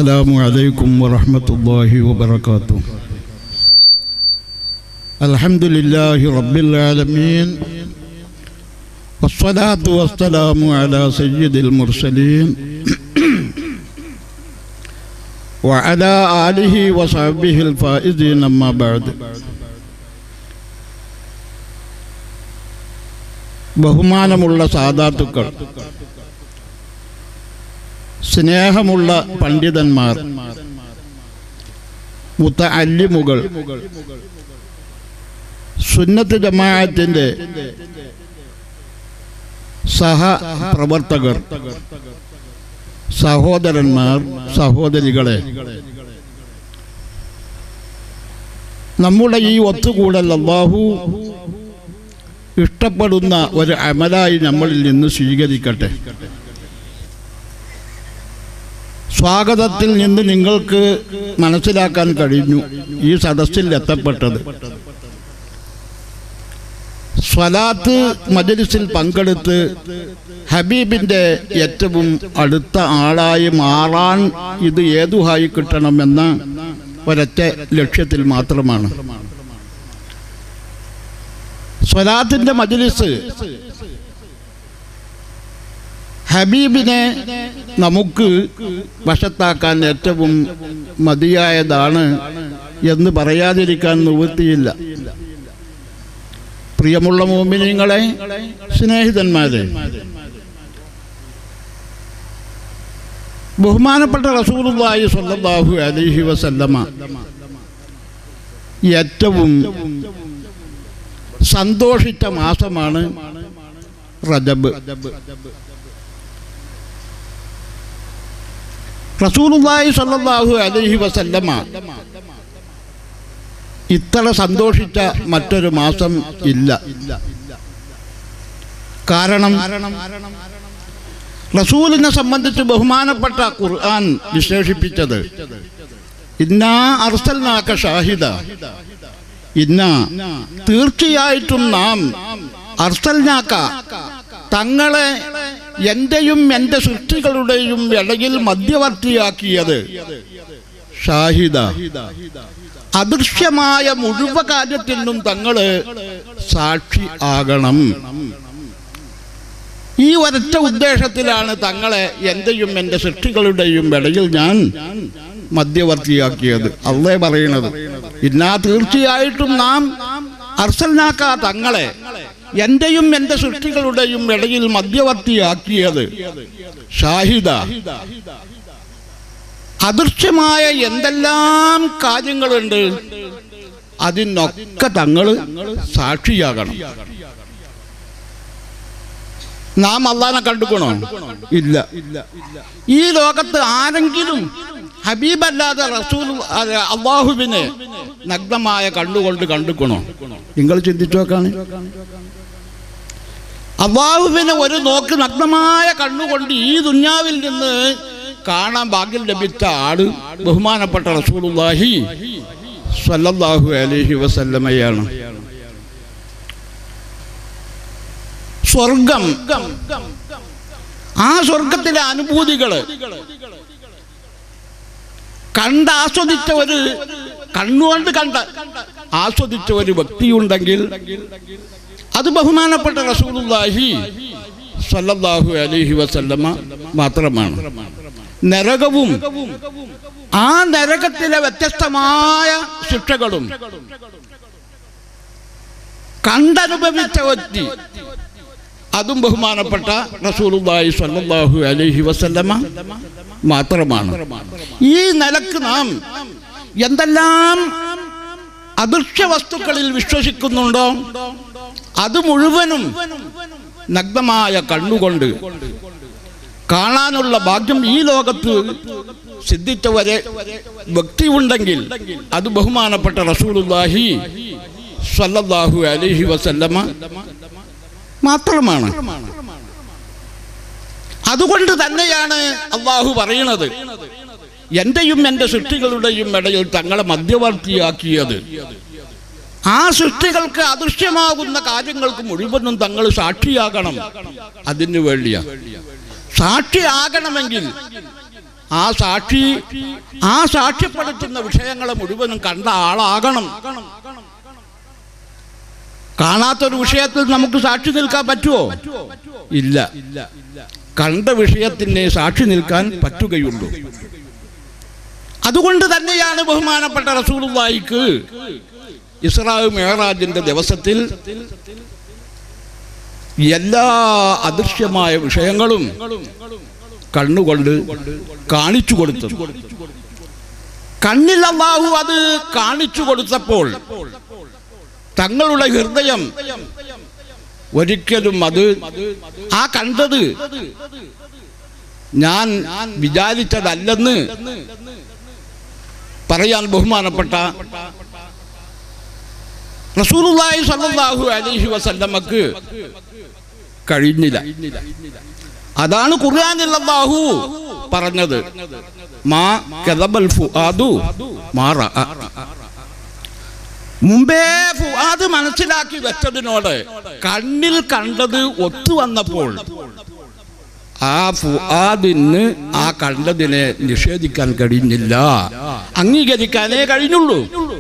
السلام عليكم ورحمة الله وبركاته الحمد لله رب العالمين والصلاة والسلام على سيد المرسلين وعلى آله وصحبه الفائزين أما بعد ബഹുമാനമുള്ള സാധാത്തുക്കൾ സ്നേഹമുള്ള പണ്ഡിതന്മാർ മുത്ത അല്ലിമുകൾ സുന്നത്ത് ജമാഅത്തിന്റെ സഹ പ്രവർത്തകർ സഹോദരന്മാർ സഹോദരികളെ നമ്മുടെ ഈ ഒത്തുകൂടൽ അള്ളാഹു ഇഷ്ടപ്പെടുന്ന ഒരു അമലായി നമ്മളിൽ നിന്ന് സ്വീകരിക്കട്ടെ സ്വാഗതത്തിൽ നിന്ന് നിങ്ങൾക്ക് മനസ്സിലാക്കാൻ കഴിഞ്ഞു ഈ സദസ്സിൽ എത്തപ്പെട്ടത് സ്വലാത്ത് മജലിസിൽ പങ്കെടുത്ത് ഹബീബിൻ്റെ ഏറ്റവും അടുത്ത ആളായി മാറാൻ ഇത് ഏതുഹായി കിട്ടണമെന്ന ഒരൊറ്റ ലക്ഷ്യത്തിൽ മാത്രമാണ് സ്വലാത്തിൻ്റെ മജലിസ് ഹബീബിനെ നമുക്ക് വശത്താക്കാൻ ഏറ്റവും മതിയായതാണ് എന്ന് പറയാതിരിക്കാൻ നിവൃത്തിയില്ല പ്രിയമുള്ള മോമിനിങ്ങളെ സ്നേഹിതന്മാരെ ബഹുമാനപ്പെട്ട റസൂലുള്ളാഹി സ്വല്ലല്ലാഹു അലൈഹി വസല്ലമ ഏറ്റവും സന്തോഷിച്ച മാസമാണ് റജബ് റസൂലുള്ളാഹി സ്വല്ലല്ലാഹു അലൈഹി വസല്ലമ ഇത്ര സന്തോഷിച്ച മറ്റൊരു മാസം ഇല്ല കാരണം റസൂലിനെ സംബന്ധിച്ച് ബഹുമാനപ്പെട്ട ഖുർആൻ വിശേഷിപ്പിച്ചത് ഇന്നാ അർസൽനാക്ക ഷാഹിദ ഇന്ന തീർച്ചയായിട്ടും നാം അർസൽനാക്ക തങ്ങളെ എന്റെയും എൻ്റെ സൃഷ്ടികളുടെയും ഇടയിൽ മധ്യവർത്തിയാക്കിയത് ഷാഹിദ അദൃശ്യമായ മുഴുവ കാര്യത്തിനും തങ്ങള് സാക്ഷി ആകണം ഈ ഒരൊറ്റ ഉദ്ദേശത്തിലാണ് തങ്ങളെ എന്റെയും എൻ്റെ സൃഷ്ടികളുടെയും ഇടയിൽ ഞാൻ മധ്യവർത്തിയാക്കിയത് അള്ളേ പറയണത് ഇന്നാ തീർച്ചയായിട്ടും നാം അർസൽനാക്ക തങ്ങളെ എന്റെയും എൻ്റെ സൃഷ്ടികളുടെയും ഇടയിൽ മധ്യവർത്തിയാക്കിയത് ഷാഹിദ അദൃശ്യമായ എന്തെല്ലാം കാര്യങ്ങളുണ്ട് അതിനൊക്കെ തങ്ങൾ സാക്ഷിയാകണം നാം അള്ളാനെ കണ്ടുക്കണോ ഇല്ല ഈ ലോകത്ത് ആരെങ്കിലും ഹബീബല്ലാതെ റസൂൽ അള്ളാഹുവിനെ നഗ്നമായ കണ്ണുകൊണ്ട് കണ്ടുക്കണോ നിങ്ങൾ ചിന്തിച്ചു നോക്കാണ് അള്ളാഹുവിനെ ഒരു നോക്ക് നഗ്നമായ കണ്ണുകൊണ്ട് ഈ ദുന്യാവിൽ നിന്ന് കാണാൻ ഭാഗ്യം ലഭിച്ച ആള് ബഹുമാനപ്പെട്ട റസൂലുള്ളാഹി സ്വല്ലല്ലാഹു അലൈഹി വസല്ലമയാണ് സ്വർഗം ആ സ്വർഗത്തിലെ അനുഭൂതികള് കണ്ടാസ്വദിച്ച ഒരു കണ്ണുകൊണ്ട് കണ്ട ആസ്വദിച്ച ഒരു വ്യക്തിയുണ്ടെങ്കിൽ അത് ബഹുമാനപ്പെട്ട റസൂലുള്ളാഹി സല്ലല്ലാഹു അലൈഹി വസല്ലമ മാത്രമാണ് നരകവും ആ നരകത്തിലെ വ്യത്യസ്തമായ ശിക്ഷകളും കണ്ടനുഭവിച്ച വ്യക്തി അതും ബഹുമാനപ്പെട്ട റസൂലുള്ളാഹി സ്വല്ലല്ലാഹു അലൈഹി വസല്ലമ മാത്രമാണ് ഈ നിലക്ക് നാം എന്തെല്ലാം അദൃശ്യ വസ്തുക്കളിൽ വിശ്വസിക്കുന്നുണ്ടോ അത് മുഴുവനും നഗ്നമായ കണ്ണുകൊണ്ട് കാണാനുള്ള ഭാഗ്യം ഈ ലോകത്ത് സിദ്ധിച്ച വരെ വ്യക്തി ഉണ്ടെങ്കിൽ അത് ബഹുമാനപ്പെട്ട റസൂലുള്ളാഹി സ്വല്ലല്ലാഹു അലൈഹി വസല്ലമ മാത്രമാണ് അതുകൊണ്ട് തന്നെയാണ് അള്ളാഹു പറയുന്നത് എന്റെയും എൻ്റെ സൃഷ്ടികളുടെയും ഇടയിൽ തങ്ങളെ മധ്യവർത്തിയാക്കിയത് ആ സൃഷ്ടികൾക്ക് അദൃശ്യമാകുന്ന കാര്യങ്ങൾക്ക് മുഴുവനും തങ്ങൾ സാക്ഷിയാകണം അതിനു വേണ്ടിയാ സാക്ഷിയാകണമെങ്കിൽ ആ സാക്ഷി ആ സാക്ഷ്യപ്പെടുത്തുന്ന വിഷയങ്ങളെ മുഴുവനും കണ്ട ആളാകണം കാണാത്തൊരു വിഷയത്തിൽ നമുക്ക് സാക്ഷി നിൽക്കാൻ പറ്റുമോ ഇല്ല കണ്ട വിഷയത്തിന് സാക്ഷി നിൽക്കാൻ പറ്റുകയുള്ളൂ അതുകൊണ്ട് തന്നെയാണ് ബഹുമാനപ്പെട്ട റസൂലുള്ളാഹിക്ക് ഇസ്രാവ് മേറാജിന്റെ ദിവസത്തിൽ എല്ലാ അദൃശ്യമായ വിഷയങ്ങളും കണ്ണുകൊണ്ട് കാണിച്ചു കൊടുത്തു കണ്ണിൽ അള്ളാഹു അത് കാണിച്ചു കൊടുത്തപ്പോൾ തങ്ങളുടെ ഹൃദയം ഒരിക്കലും അത് ആ കണ്ടത് ഞാൻ വിചാരിച്ചതല്ലെന്ന് പറയാൻ ബഹുമാനപ്പെട്ട റസൂലുള്ളാഹി സ്വല്ലല്ലാഹു അലൈഹി വസല്ലമക്ക് കഴിഞ്ഞില്ല അതാണ് ഖുർആനിൽ അല്ലാഹു പറഞ്ഞത് മാ കദബൽ ഫുആദു മാറ മുമ്പേ ഫുആദ് മനസ്സിലാക്കി വെച്ചതിനോട് കണ്ണിൽ കണ്ടത് ഒത്തു വന്നപ്പോൾ ആ ഫുആദിന് ആ കണ്ടതിനെ നിഷേധിക്കാൻ കഴിഞ്ഞില്ല അംഗീകരിക്കാനേ കഴിഞ്ഞുള്ളൂ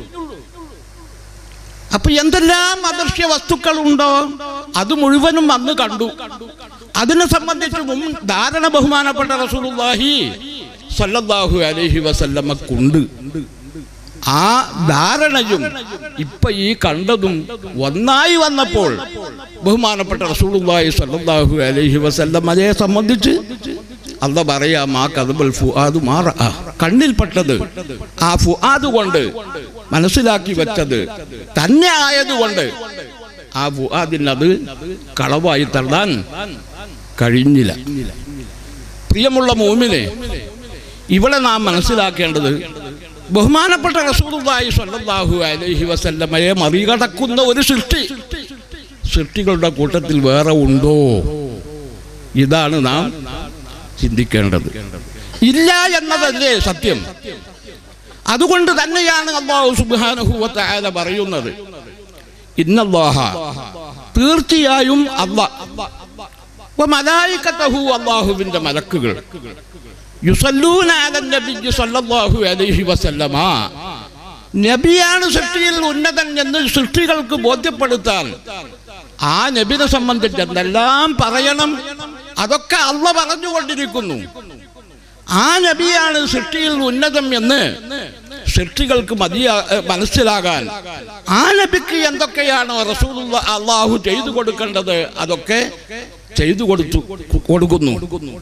അപ്പൊ എന്തെല്ലാം അദൃശ്യ വസ്തുക്കളുണ്ടോ അത് മുഴുവനും അന്ന് കണ്ടു അതിനെ സംബന്ധിച്ച് മുൻ ധാരണ ബഹുമാനപ്പെട്ട റസൂലുള്ളാഹി സല്ലല്ലാഹു അലൈഹി വസല്ലമക്കുണ്ട് ആ ധാരണയും ഇപ്പൊ ഈ കണ്ടതും ഒന്നായി വന്നപ്പോൾ ബഹുമാനപ്പെട്ട റസൂലുള്ളാഹി സല്ലല്ലാഹു അലൈഹി വസല്ലം അതേ സംബന്ധിച്ച് അല്ല പറയാം ആ കഥബൽ ഫുആദ് മാറ കണ്ണിൽപ്പെട്ടത് ആ ഫുആദ് കൊണ്ട് മനസ്സിലാക്കി വെച്ചത് തന്നെ ആയതുകൊണ്ട് ആ ഫുആദിനത് കളവായി തള്ളാൻ കഴിഞ്ഞില്ല പ്രിയമുള്ള മൂമിനെ ഇവിടെ നാം മനസ്സിലാക്കേണ്ടത് ബഹുമാനപ്പെട്ട റസൂലുള്ളാഹി സ്വല്ലല്ലാഹു അലൈഹി വസല്ലമയെ മറികടക്കുന്ന ഒരു സൃഷ്ടി സൃഷ്ടികളുടെ കൂട്ടത്തിൽ വേറെ ഉണ്ടോ ഇതാണ് നാം ചിന്തിക്കേണ്ടത് ഇല്ല എന്നതല്ലേ സത്യം അതുകൊണ്ട് തന്നെയാണ് അള്ളാഹു സുബ്ഹാനഹു വ തആല പറയുന്നത് ഇന്നല്ലാഹ തീർച്ചയായും അല്ലാഹ് വ മലായികതഹു അല്ലാഹുവിന്റെ മലക്കുകൾ യുസല്ലൂന അലൻ നബിയ്യി സല്ലല്ലാഹു അലൈഹി വസല്ലമ നബിയാണ് സൃഷ്ടിയിൽ ഉന്നതൻ എന്ന് സൃഷ്ടികൾക്ക് ബോധ്യപ്പെടുത്താൻ ആ നബിനെ സംബന്ധിച്ച് എന്തെല്ലാം പറയണം അതൊക്കെ അള്ള പറഞ്ഞുകൊണ്ടിരിക്കുന്നു ആ നബിയാണ് സൃഷ്ടിയിൽ ഉന്നതം എന്ന് സൃഷ്ടികൾക്ക് മതിയാ ഏ, മനസ്സിലാകാൻ ആ നബിക്ക് എന്തൊക്കെയാണോ റസൂലുള്ള അള്ളാഹു ചെയ്തു കൊടുക്കേണ്ടത് അതൊക്കെ ചെയ്തു കൊടുത്തു കൊടുക്കുന്നു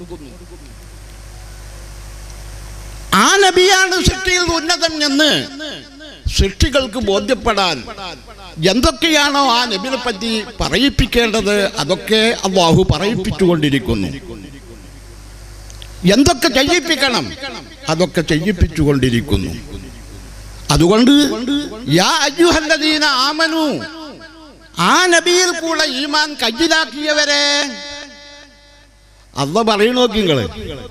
ആ നബിയാണ് സൃഷ്ടിയിൽ ഉന്നതൻ എന്ന് സൃഷ്ടികൾക്ക് ബോധ്യപ്പെടാൻ എന്തൊക്കെയാണോ ആ നബിനെ പറ്റി പറയിപ്പിക്കേണ്ടത് അതൊക്കെ അള്ളാഹു പറയിപ്പിച്ചുകൊണ്ടിരിക്കുന്നു എന്തൊക്കെ ചെയ്യിപ്പിക്കണം അതൊക്കെ ചെയ്യിപ്പിച്ചുകൊണ്ടിരിക്കുന്നു അതുകൊണ്ട് യാ അയ്യുഹല്ലദീന ആമനു ആ നബിയിൽ കൂടെ ഈമാൻ കയ്യിലാക്കിയവരെ അല്ല പറയണ നോക്കി നിങ്ങള്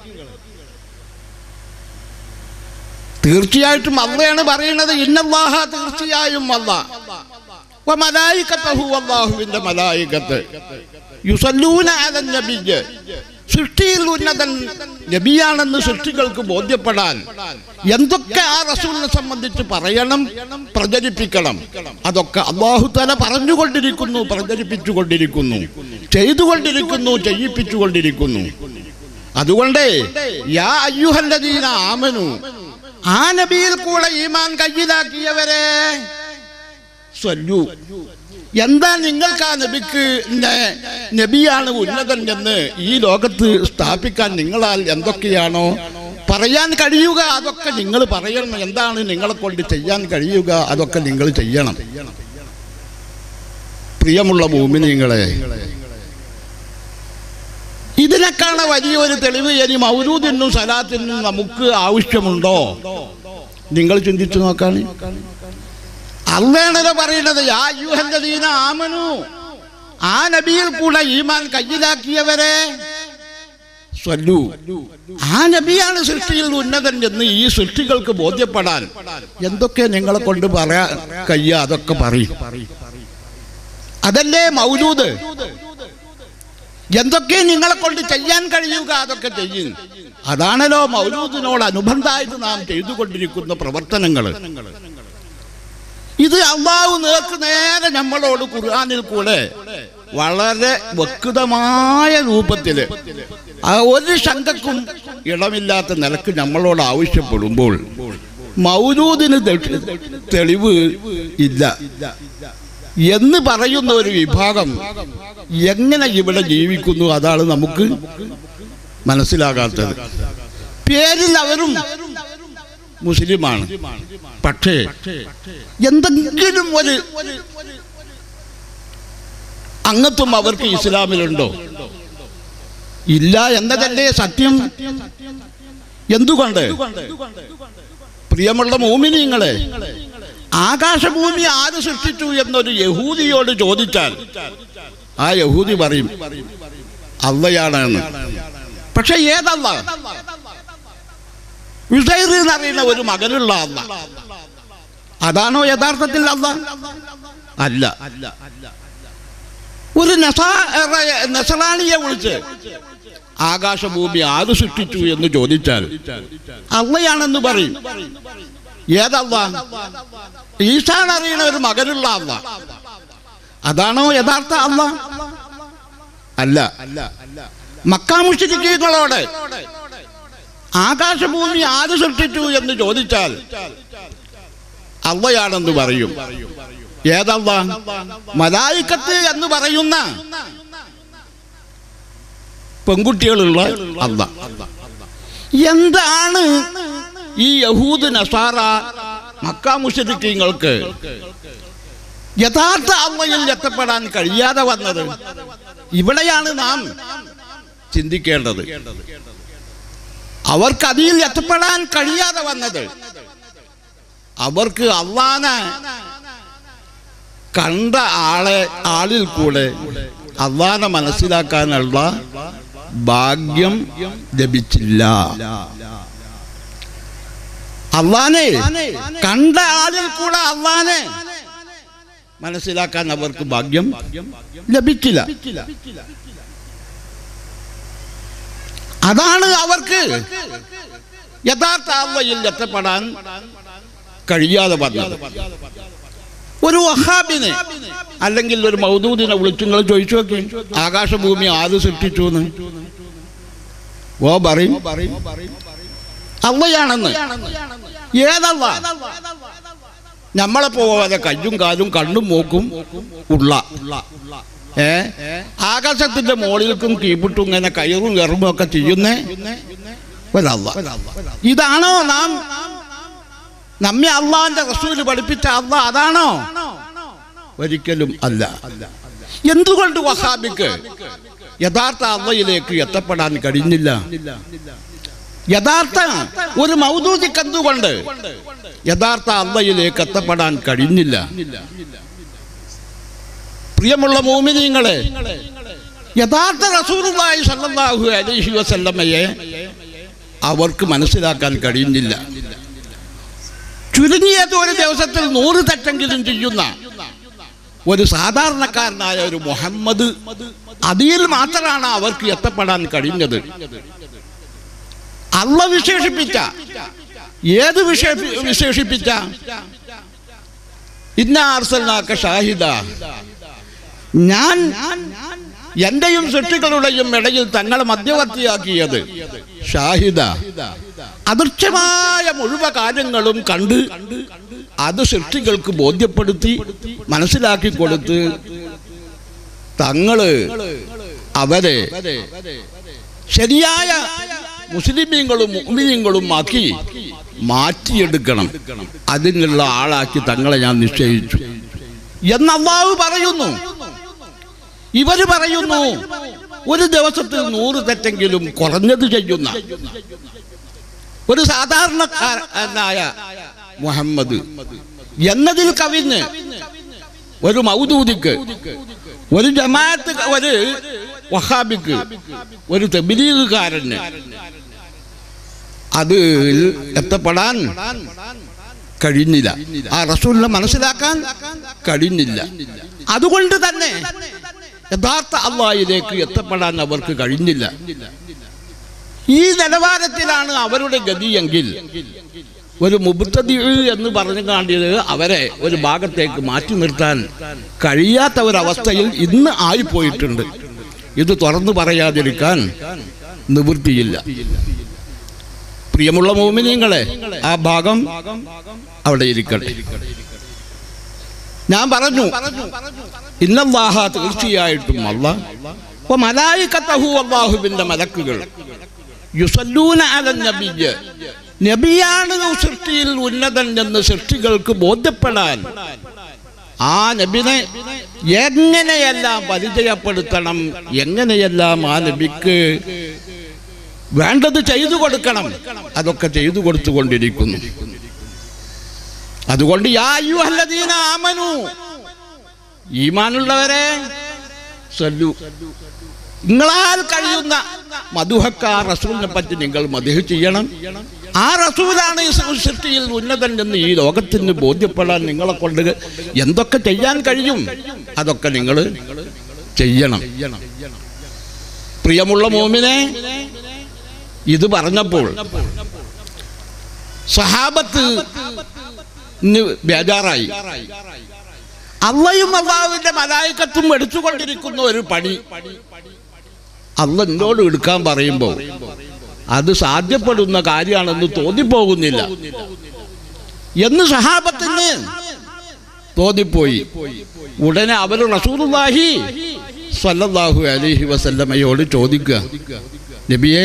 തീർച്ചയായിട്ടും അള്ളയാണ് പറയുന്നത് ഇന്നല്ലാഹ തീർച്ചയായും അല്ല മലായിക്കത്തഹു അള്ളാഹുവിന്റെ മലായിക്കത്ത് യുസല്ലൂന അലൻ നബിയ്യ് സൃഷ്ടിയിൽ ഉന്നതൻ നബിയാണെന്ന് സൃഷ്ടികൾക്ക് ബോധ്യപ്പെടാൻ എന്തൊക്കെ ആ റസൂലിനെ സംബന്ധിച്ച് പറയണം പ്രചരിപ്പിക്കണം അതൊക്കെ അള്ളാഹു തല പറഞ്ഞുകൊണ്ടിരിക്കുന്നു പ്രചരിപ്പിച്ചുകൊണ്ടിരിക്കുന്നു ചെയ്തുകൊണ്ടിരിക്കുന്നു ചെയ്യിപ്പിച്ചുകൊണ്ടിരിക്കുന്നു അതുകൊണ്ട് യാ അയ്യുഹല്ലദീന ആമനു ആ നബിയിൽ കൂടെ ഈമാൻ കയ്യിലാക്കിയവരെ സ്വല്ലു എന്താ നിങ്ങൾക്ക് ആ നബിക്ക് ന- നബിയാണ് ഉന്നതൻ എന്ന് ഈ ലോകത്ത് സ്ഥാപിക്കാൻ നിങ്ങളാൽ എന്തൊക്കെയാണോ പറയാൻ കഴിയുക അതൊക്കെ നിങ്ങൾ പറയണം എന്താണ് നിങ്ങളെ കൊണ്ട് ചെയ്യാൻ കഴിയുക അതൊക്കെ നിങ്ങൾ ചെയ്യണം പ്രിയമുള്ള ഭൂമിനിങ്ങളെ ഇതിനേക്കാണ് വലിയൊരു തെളിവ് ഇനി മൗലൂദിനും സലാത്തിനും നമുക്ക് ആവശ്യമുണ്ടോ നിങ്ങൾ ചിന്തിച്ചു നോക്കാണ് അള്ളാണല്ലോ പറയുന്നത് യാ യുഹല്ലദീന ആമനു ആ നബിയിൽ കൂടെ ഈമാൻ കയ്യിലാക്കിയവരെ സ്വല്ലു ആ നബിയാണ് സൃഷ്ടിയിൽ ഉന്നതൻ എന്ന് ഈ സൃഷ്ടികൾക്ക് ബോധ്യപ്പെടാൻ എന്തൊക്കെ നിങ്ങളെ കൊണ്ട് പറയാ കയ്യ അതൊക്കെ പറയും അതല്ലേ മൗലൂദ് എന്തൊക്കെ നിങ്ങളെ കൊണ്ട് ചെയ്യാൻ കഴിയുക അതൊക്കെ ചെയ്യും അതാണല്ലോ മൗലൂദിനോട് അനുബന്ധമായിട്ട് നാം ചെയ്തുകൊണ്ടിരിക്കുന്ന പ്രവർത്തനങ്ങൾ ഇത് അള്ളാഹു നേർക്ക് നേരെ നമ്മളോട് ഖുർആാനിൽ കൂടെ വളരെ വ്യക്തമായ രൂപത്തിൽ ആ ഒരു ശങ്കക്കും ഇടമില്ലാത്ത നിലക്ക് നമ്മളോട് ആവശ്യപ്പെടുമ്പോൾ മൗലൂദിന് തെ- തെളിവ് ഇല്ല എന്ന് പറയുന്ന ഒരു വിഭാഗം എങ്ങനെ ഇവിടെ ജീവിക്കുന്നു അതാണ് നമുക്ക് മനസ്സിലാകാത്തത് പേരിൽ അവരും മുസ്ലിമാണ് പക്ഷേ എന്തെങ്കിലും ഒരു അംഗത്വം അവർക്ക് ഇസ്ലാമിലുണ്ടോ ഇല്ല എന്നതല്ലേ സത്യം എന്തുകൊണ്ട് പ്രിയമുള്ള മോമിനിങ്ങളെ ആകാശഭൂമി ആര് സൃഷ്ടിച്ചു എന്നൊരു യഹൂദിയോട് ചോദിച്ചാൽ ആ യഹൂദി പറയും അള്ളയാണ് എന്ന് പക്ഷെ ഏതല്ല വിസൈർ എന്നറിയുന്ന ഒരു മകനുള്ള അല്ല അതാണോ യഥാർത്ഥത്തിൽ അല്ല അല്ല ഒരു നസാ- നസറാണിയെ വിളിച്ച് ആകാശഭൂമി ആര് സൃഷ്ടിച്ചു എന്ന് ചോദിച്ചാൽ അള്ളയാണെന്ന് പറയും ഏതല്ല ഈശാൻ അറിയണ ഒരു മകനുള്ള അല്ല അതാണോ യഥാർത്ഥ അല്ല അല്ല മക്കാമുഷിരിക്കുകളോട് ആകാശഭൂമി ആര് സൃഷ്ടിച്ചു എന്ന് ചോദിച്ചാൽ അള്ളയാണെന്ന് പറയും ഏതല്ല മലായിക്കത്ത് എന്ന് പറയുന്ന പെൺകുട്ടികളുള്ള അല്ല എന്താണ് ഈ യഹൂദ് നസാറ മക്ക മുഷരിക്കങ്ങൾക്ക് യഥാർത്ഥ അള്ളയിൽ എത്തപ്പെടാൻ കഴിയാതെ വന്നത് ഇവിടെയാണ് നാം ചിന്തിക്കേണ്ടത് അവർക്ക് അതിൽ എത്തപ്പെടാൻ കഴിയാതെ വന്നത് അവർക്ക് അള്ളാനെ കണ്ട ആളെ ആളിൽ കൂടെ അള്ളാനെ മനസ്സിലാക്കാനുള്ള ഭാഗ്യം ലഭിച്ചില്ല അള്ളാനെ കണ്ട ആളിൽ കൂടെ അള്ളാനെ മനസ്സിലാക്കാൻ അവർക്ക് ഭാഗ്യം ലഭിച്ചില്ല അതാണ് അവർക്ക് യഥാർത്ഥ അള്ളയിൽ എത്തപ്പെടാൻ കഴിയാതെ വന്നത് ഒരു വഹാബിനെ അല്ലെങ്കിൽ ഒരു മൗദൂദിനെ വിളിച്ചു നിങ്ങൾ ചോദിച്ചു നോക്കി ആകാശഭൂമി ആര് സൃഷ്ടിച്ചു എന്ന് ഓ പറയും അള്ളയാണെന്ന് ഏതല്ല നമ്മളെ പോലെ കയ്യും കാലും കണ്ണും മൂക്കും ഉള്ള ഏ ആകാശത്തിന്റെ മുകളിൽക്കും കീപ്പിട്ടും ഇങ്ങനെ കയറും കയറുമ്പോ ഒക്കെ ചെയ്യുന്നേ ഒരല്ല ഇതാണോ നാം നമ്മെ അള്ളാന്റെ റസൂല് പഠിപ്പിച്ച അല്ല അതാണോ ഒരിക്കലും അല്ല എന്തുകൊണ്ട് വഹാബിക്ക് യഥാർത്ഥ അള്ളയിലേക്ക് എത്തപ്പെടാൻ കഴിഞ്ഞില്ല യഥാർത്ഥ ഒരു മൗദൂദിക്ക് എന്തുകൊണ്ട് യഥാർത്ഥ അള്ളയിലേക്ക് എത്തപ്പെടാൻ കഴിഞ്ഞില്ല പ്രിയമുള്ള മോമിനിയങ്ങളെ യഥാർത്ഥ റസൂലുള്ളാഹി സല്ലല്ലാഹു അലൈഹി വസല്ലമയെ അവർക്ക് മനസ്സിലാക്കാൻ കഴിയുന്നില്ല ചുരുങ്ങിയത് ഒരു ദിവസത്തിൽ നൂറ് തെറ്റെങ്കിലും ചെയ്യുന്ന ഒരു സാധാരണക്കാരനായ ഒരു മുഹമ്മദ് അതിൽ മാത്രമാണ് അവർക്ക് എത്തപ്പെടാൻ കഴിഞ്ഞത് അള്ള വിശേഷിപ്പിച്ച ഏത് വിശേഷി വിശേഷിപ്പിച്ച ഇന്ന അർസൽനാക്ക ഷാഹിദ ഞാൻ എന്റെയും സൃഷ്ടികളുടെയും ഇടയിൽ തങ്ങളെ മധ്യവർത്തിയാക്കിയത് ഷാഹിദ അദൃശ്യമായ മുഴുവൻ കാര്യങ്ങളും കണ്ട് അത് സൃഷ്ടികൾക്ക് ബോധ്യപ്പെടുത്തി മനസ്സിലാക്കി കൊടുത്ത് തങ്ങള് അവരെ ശരിയായ മുസ്ലിമീങ്ങളും മുഅ്മിനീങ്ങളും ആക്കി മാറ്റിയെടുക്കണം അതിനുള്ള ആളാക്കി തങ്ങളെ ഞാൻ നിശ്ചയിച്ചു എന്ന് അള്ളാഹു പറയുന്നു ഇവര് പറയുന്നു ഒരു ദിവസത്തിൽ നൂറ് തെറ്റെങ്കിലും കുറഞ്ഞത് ചെയ്യുന്ന ഒരു സാധാരണക്കാരനായ മുഹമ്മദ് എന്നതിൽ കവിഞ്ഞ് ഒരു മൗദൂദിക്ക് ഒരു ജമാഅത്ത് ഒരു വഹാബിക്ക് ഒരു തെബിലീഗുകാരന് അത് എത്തപ്പെടാൻ കഴിഞ്ഞില്ല ആ റസൂലിനെ മനസ്സിലാക്കാൻ കഴിഞ്ഞില്ല അതുകൊണ്ട് തന്നെ യഥാർത്ഥ അള്ളാഹിലേക്ക് എത്തപ്പെടാൻ അവർക്ക് കഴിഞ്ഞില്ല ഈ നിലവാരത്തിലാണ് അവരുടെ ഗതിയെങ്കിൽ ഒരു മുബത്തതി എന്ന് പറഞ്ഞു കാണ്ടിയത് അവരെ ഒരു ഭാഗത്തേക്ക് മാറ്റി നിർത്താൻ കഴിയാത്ത ഒരവസ്ഥയിൽ ഇന്ന് ആയിപ്പോയിട്ടുണ്ട് ഇത് തുറന്നു പറയാതിരിക്കാൻ നിവൃത്തിയില്ല പ്രിയമുള്ള മോമിനിയങ്ങളെ ആ ഭാഗം അവിടെ ഇരിക്കട്ടെ ഞാൻ പറഞ്ഞു ഇന്നല്ലാഹ തീർച്ചയായിട്ടും അല്ല അപ്പൊ മലായിക്കത്തഹു അള്ളാഹുവിന്റെ മലക്കുകൾ യുസല്ലൂന അല നബിയ് നബിയാണ് സൃഷ്ടിയിൽ ഉന്നതൻ എന്ന് സൃഷ്ടികൾക്ക് ബോധ്യപ്പെടാൻ ആ നബിനെ എങ്ങനെയെല്ലാം പരിചയപ്പെടുത്തണം എങ്ങനെയെല്ലാം ആ നബിക്ക് വേണ്ടത് ചെയ്തു കൊടുക്കണം അതൊക്കെ ചെയ്തു കൊടുത്തുകൊണ്ടിരിക്കുന്നു അതുകൊണ്ട് യാ അയ്യുഹല്ലദീന ആമനു ഈമാനുള്ളവരെ സല്ലു നിങ്ങളാൽ കഴിയുന്ന മധുഹക്കാർ റസൂലിനെ പറ്റി നിങ്ങൾ മധുഹ ചെയ്യണം ആ റസൂലാണ് ഈ സൃഷ്ടിയിൽ ഉന്നതൻ എന്ന് ഈ ലോകത്തിന് ബോധ്യപ്പെടാൻ നിങ്ങളെ കൊണ്ട് എന്തൊക്കെ ചെയ്യാൻ കഴിയും അതൊക്കെ നിങ്ങൾ ചെയ്യണം പ്രിയമുള്ള മോമിനെ ഇത് പറഞ്ഞപ്പോൾ സഹാബത്ത് ഇന്ന് ബേജാറായി അള്ളയും അള്ളാഹുവിന്റെ മലായിക്കത്തും എടുത്തുകൊണ്ടിരിക്കുന്ന ഒരു പണി അള്ള എന്നോട് എടുക്കാൻ പറയുമ്പോൾ അത് സാധ്യപ്പെടുന്ന കാര്യമാണെന്ന് തോന്നിപ്പോകുന്നില്ല എന്ന് സഹാബത്തിന് തോന്നിപ്പോയി ഉടനെ അവർ റസൂലുള്ളാഹി സ്വല്ലല്ലാഹു അലൈഹി വസല്ലമയോട് ചോദിക്കുക നബിയെ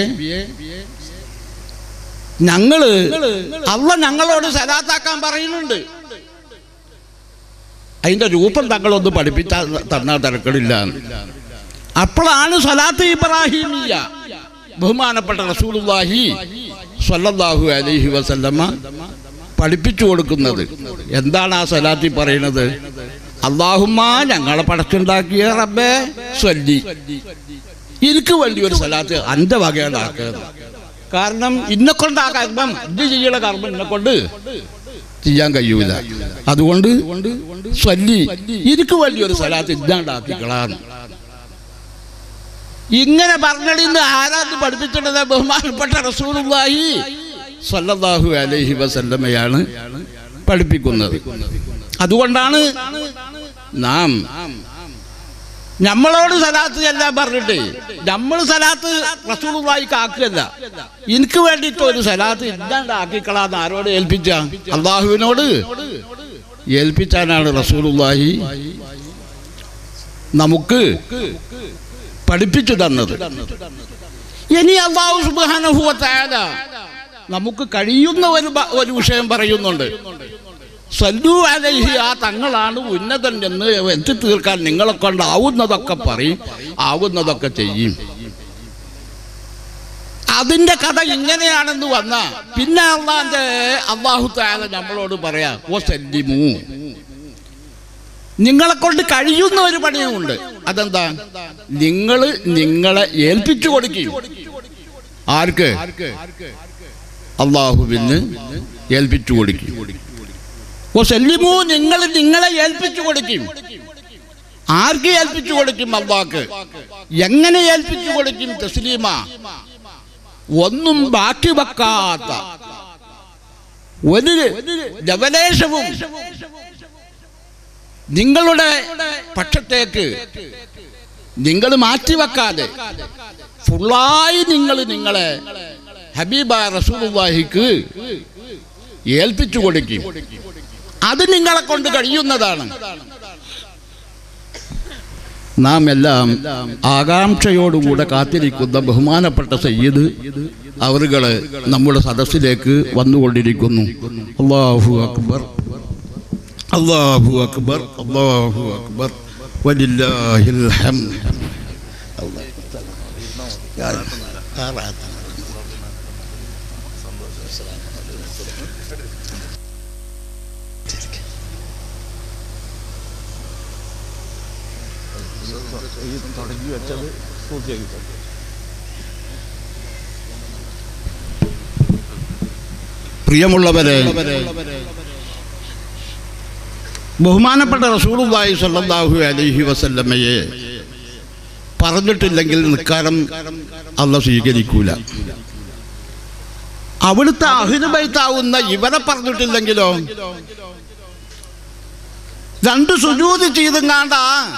ഞങ്ങള് അള്ള ഞങ്ങളോട് സലാത്താക്കാൻ പറയുന്നുണ്ട് അതിന്റെ രൂപം തങ്ങളൊന്ന് പഠിപ്പിച്ചാ തന്നാൽ തിരക്കടില്ല അപ്പോഴാണ് സലാത്ത് ഇബ്രാഹിമിയ ബഹുമാനപ്പെട്ട റസൂലുള്ളാഹി സ്വല്ലല്ലാഹു അലൈഹി വസല്ലമ പഠിപ്പിച്ചു കൊടുക്കുന്നത് എന്താണ് ആ സലാത്തി പറയുന്നത് അള്ളാഹുമ്മ ഞങ്ങളെ പടച്ചുണ്ടാക്കിയ റബ്ബേ സ്വല്ലി എനിക്ക് വേണ്ടി ഒരു സലാത്ത് അന്റെ വകയുണ്ടാക്കുന്നത് കാരണം ഇന്നെ കൊണ്ട് ആ കർമ്മം ഇത് ചെയ്യണ കർമ്മം എന്നെ കൊണ്ട് ചെയ്യാൻ കഴിയൂല അതുകൊണ്ട് സ്വല്ലി എനിക്ക് വേണ്ടി ഒരു സ്ഥലത്ത് ഇല്ലാണ്ടാക്കിക്കളാന്ന് ഇങ്ങനെ പറഞ്ഞിന്ന് ആരാന്ന് പഠിപ്പിച്ചിട്ടത് ബഹുമാനപ്പെട്ട റസൂലുള്ളാഹി സ്വല്ലല്ലാഹു അലൈഹി വസല്ലമയാണ് പഠിപ്പിക്കുന്നത് അതുകൊണ്ടാണ് നാം നമ്മളോട് സലാത്ത് എല്ലാം പറഞ്ഞിട്ട് നമ്മൾ സലാത്ത് റസൂലുള്ളാഹി കാക്കുകയല്ല എനിക്ക് വേണ്ടിയിട്ട് ഒരു സലാത്ത് ഇല്ലാണ്ട് ആക്കിക്കളാന്ന് ആരോട് ഏൽപ്പിച്ച അള്ളാഹുവിനോട് ഏൽപ്പിച്ചാനാണ് റസൂലുള്ളാഹി നമുക്ക് പഠിപ്പിച്ചു തന്നത് ഇനി അള്ളാഹു സുബ്ഹാനഹു വ തആല നമുക്ക് കഴിയുന്ന ഒരു ബ- ഒരു വിഷയം പറയുന്നുണ്ട് സല്ലു അലൈഹി ആ തങ്ങളാണ് ഉന്നതൻ എന്ന് എത്തി തീർക്കാൻ നിങ്ങളെ കൊണ്ട് ആവുന്നതൊക്കെ പറയും ആവുന്നതൊക്കെ ചെയ്യും അതിന്റെ കഥ ഇങ്ങനെയാണെന്ന് വന്ന പിന്നെ അള്ളാന്റെ അള്ളാഹു താല നമ്മളോട് പറയാ ഓ സല്ലിമു നിങ്ങളെ കൊണ്ട് കഴിയുന്ന ഒരു പണിയുമുണ്ട് അതെന്താ നിങ്ങൾ നിങ്ങളെ ഏൽപ്പിച്ചു കൊടുക്കും ആർക്ക് അള്ളാഹുവിന് ഏൽപ്പിച്ചു കൊടുക്കും ഓ സല്ലിമു നിങ്ങൾ നിങ്ങളെ ഏൽപ്പിച്ചു കൊടുക്കും ആർക്ക് ഏൽപ്പിച്ചു കൊടുക്കും അള്ളാഹ്ക്ക് എങ്ങനെ ഏൽപ്പിച്ചു കൊടുക്കും തസ്ലീമ ഒന്നും ബാക്കി വെക്കാത്ത ഒരു ലവലേശവും നിങ്ങളുടെ പക്ഷത്തേക്ക് നിങ്ങൾ മാറ്റിവെക്കാതെ ഫുള്ളായി നിങ്ങൾ നിങ്ങളെ ഹബീബ റസൂലുള്ളാഹിക്ക് ഏൽപ്പിച്ചു കൊടുക്കും അത് നിങ്ങളെ കൊണ്ട് കഴിയുന്നതാണ് നാം എല്ലാം ആകാംക്ഷയോടുകൂടെ കാത്തിരിക്കുന്ന ബഹുമാനപ്പെട്ട സയ്യിദ് അവറുകള് നമ്മുടെ സദസ്സിലേക്ക് വന്നുകൊണ്ടിരിക്കുന്നു അള്ളാഹു അക്ബർ അള്ളാഹു അക്ബർ അള്ളാഹു അക്ബർ വലില്ലാഹിൽ ഹംദ് പ്രിയമുള്ളവരെ ബഹുമാനപ്പെട്ട റസൂലുള്ളാഹി സ്വല്ലല്ലാഹു അലൈഹി വസല്ലമയെ പറഞ്ഞിട്ടില്ലെങ്കിൽ നിക്കാരം അല്ല സ്വീകരിക്കൂല അവിടുത്തെ അഹിനുബൈത്താവുന്ന ഇവരെ പറഞ്ഞിട്ടില്ലെങ്കിലോ രണ്ട് സുജൂതി ചെയ്തുങ്ങാണ്ട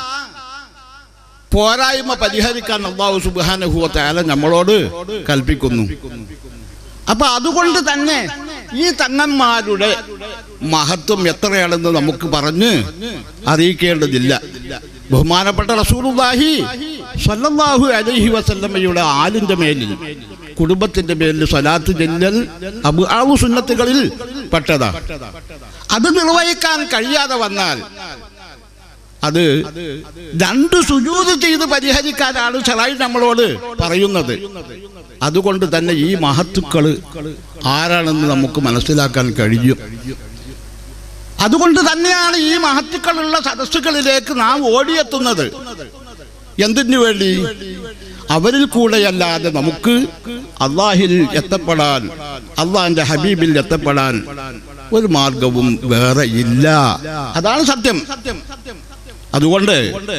പോരായ്മ പരിഹരിക്കാൻ അള്ളാഹു സുബാനുഭവത്താല നമ്മളോട് കൽപ്പിക്കുന്നു അപ്പൊ അതുകൊണ്ട് തന്നെ ഈ തങ്ങന്മാരുടെ മഹത്വം എത്രയാണെന്ന് നമുക്ക് പറഞ്ഞ് അറിയിക്കേണ്ടതില്ല ബഹുമാനപ്പെട്ട റസൂലുള്ളാഹി സല്ലല്ലാഹു അലൈഹി വസല്ലമയുടെ ആലിന്റെ മേലിൽ കുടുംബത്തിന്റെ മേലിൽ സ്വലാത്ത് ചെല്ലൽ അബു ആവു സുന്നത്തുകളിൽ പെട്ടതാ അത് നിർവഹിക്കാൻ കഴിയാതെ വന്നാൽ അത് രണ്ട് സുജൂത് ചെയ്ത് പരിഹരിക്കാനാണ് ഷറായി നമ്മളോട് പറയുന്നത് അതുകൊണ്ട് തന്നെ ഈ മഹത്തുക്കള് ആരാണെന്ന് നമുക്ക് മനസ്സിലാക്കാൻ കഴിയും അതുകൊണ്ട് തന്നെയാണ് ഈ മഹത്തുക്കളുള്ള സദസ്സുകളിലേക്ക് നാം ഓടിയെത്തുന്നത് എന്തിനു വേണ്ടി അവരിൽ കൂടെയല്ലാതെ നമുക്ക് അള്ളാഹിൽ എത്തപ്പെടാൻ അള്ളാഹിന്റെ ഹബീബിൽ എത്തപ്പെടാൻ ഒരു മാർഗവും വേറെ ഇല്ല അതാണ് സത്യം അതുകൊണ്ട്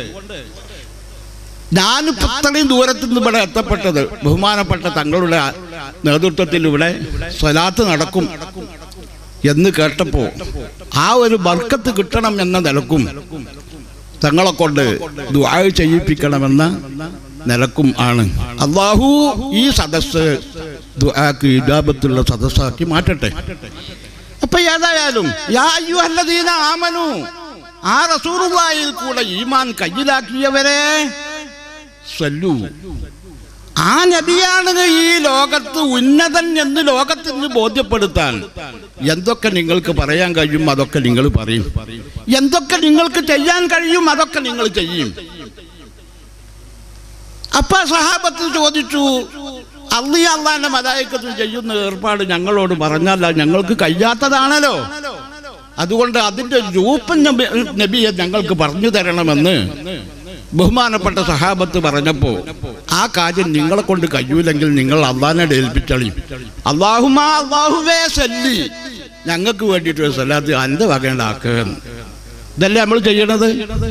ഞാനിപ്പോ ഇത്രയും ദൂരത്തിൽ നിന്ന് ഇവിടെ എത്തപ്പെട്ടത് ബഹുമാനപ്പെട്ട തങ്ങളുടെ നേതൃത്വത്തിൽ ഇവിടെ സ്വലാത്ത് നടക്കും എന്ന് കേട്ടപ്പോ ആ ഒരു ബർക്കത്ത് കിട്ടണം എന്ന നിലക്കും തങ്ങളെ കൊണ്ട് ദുആ ചെയ്യിപ്പിക്കണമെന്ന നിലക്കും ആണ് അള്ളാഹു ഈ സദസ്സ് ദുആക്ക് ഇജാബത്തുള്ള സദസ്സാക്കി മാറ്റട്ടെ അപ്പൊ ഏതായാലും യാ അയ്യുഹല്ലദീന ആമനു ആ റസൂറുള്ളാഹിൽ കൂടെ ഈമാൻ കയ്യിലാക്കിയവരെ സല്ലു ആ നബിയാണ് ഈ ലോകത്ത് ഉന്നതൻ എന്ന് ലോകത്തിന് ബോധ്യപ്പെടുത്താൻ എന്തൊക്കെ നിങ്ങൾക്ക് പറയാൻ കഴിയും അതൊക്കെ നിങ്ങൾ പറയും എന്തൊക്കെ നിങ്ങൾക്ക് ചെയ്യാൻ കഴിയും അതൊക്കെ നിങ്ങൾ ചെയ്യും അപ്പൊ സഹാബത്ത് ചോദിച്ചു അള്ളി അള്ളാന്റെ മലായിക്കത്തിൽ ചെയ്യുന്ന ഏർപ്പാട് ഞങ്ങളോട് പറഞ്ഞല്ല ഞങ്ങൾക്ക് കഴിയാത്തതാണല്ലോ അതുകൊണ്ട് അതിന്റെ രൂപം നബി- നബിയെ ഞങ്ങൾക്ക് പറഞ്ഞു തരണമെന്ന് ബഹുമാനപ്പെട്ട സഹാബത്ത് പറഞ്ഞപ്പോ ആ കാര്യം നിങ്ങളെ കൊണ്ട് കഴിയൂലെങ്കിൽ നിങ്ങൾ അള്ളാഹിനെ ഏൽപ്പിച്ചളി അള്ളാഹുമാ അള്ളാഹുവേ സല്ലി ഞങ്ങൾക്ക് വേണ്ടിയിട്ട് ഒരു സ്ഥലത്ത് അന്റെ വകയുണ്ടാക്കുക ഇതല്ലേ നമ്മൾ ചെയ്യണത്